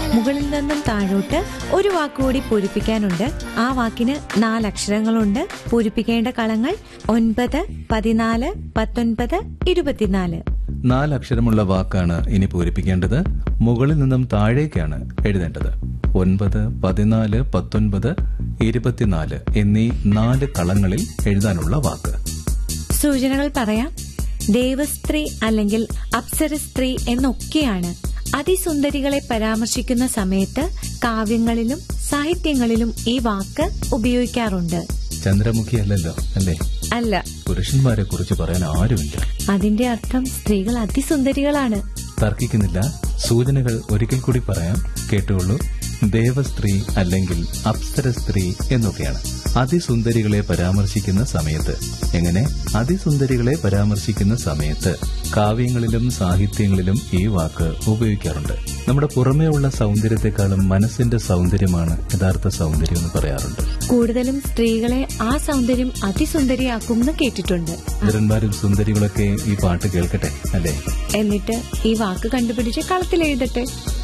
മുകളിൽ നിന്നും താഴോട്ട് ഒരു വാക്കുകൂടി പൂരിപ്പിക്കാനുണ്ട് ആ വാക്കിന് നാലക്ഷരങ്ങളുണ്ട് പൂരിപ്പിക്കേണ്ട കളങ്ങൾ ഒൻപത് പതിനാല് പത്തൊൻപത് ഇരുപത്തിനാല് നാലക്ഷരമുള്ള വാക്കാണ് ഇനി പൂരിപ്പിക്കേണ്ടത് മുകളിൽ നിന്നും താഴേക്കാണ് എഴുതേണ്ടത് ഒൻപത് പതിനാല് പത്തൊൻപത് ഇരുപത്തിനാല് എന്നീ നാല് കളങ്ങളിൽ എഴുതാനുള്ള വാക്ക് സൂചനകൾ പറയാം ദേവസ്ത്രീ അല്ലെങ്കിൽ അപ്സരസ്ത്രീ എന്നൊക്കെയാണ് അതിസുന്ദരികളെ പരാമർശിക്കുന്ന സമയത്ത് കാവ്യങ്ങളിലും സാഹിത്യങ്ങളിലും ഈ വാക്ക് ഉപയോഗിക്കാറുണ്ട് ചന്ദ്രമുഖി അല്ലല്ലോ അല്ലേ അല്ല പുരുഷന്മാരെ കുറിച്ച് പറയാൻ ആരുമില്ല അതിന്റെ അർത്ഥം സ്ത്രീകൾ അതിസുന്ദരികളാണ് തർക്കിക്കുന്നില്ല സൂചനകൾ ഒരിക്കൽ കൂടി പറയാം കേട്ടുകൊള്ളൂ ദേവസ്ത്രീ അല്ലെങ്കിൽ അപ്സര സ്ത്രീ എന്നൊക്കെയാണ് അതിസുന്ദരികളെ പരാമർശിക്കുന്ന സമയത്ത് എങ്ങനെ അതിസുന്ദരികളെ പരാമർശിക്കുന്ന സമയത്ത് കാവ്യങ്ങളിലും സാഹിത്യങ്ങളിലും ഈ വാക്ക് ഉപയോഗിക്കാറുണ്ട് നമ്മുടെ പുറമേ ഉള്ള സൗന്ദര്യത്തെക്കാളും മനസ്സിന്റെ സൗന്ദര്യമാണ് യഥാർത്ഥ സൗന്ദര്യം എന്ന് പറയാറുണ്ട് കൂടുതലും സ്ത്രീകളെ ആ സൗന്ദര്യം അതിസുന്ദരിയാക്കും എന്ന് കേട്ടിട്ടുണ്ട് സുന്ദരന്മാരും സുന്ദരികളൊക്കെ ഈ പാട്ട് കേൾക്കട്ടെ അല്ലേ എന്നിട്ട് ഈ വാക്ക് കണ്ടുപിടിച്ച് കളത്തിൽ എഴുതട്ടെ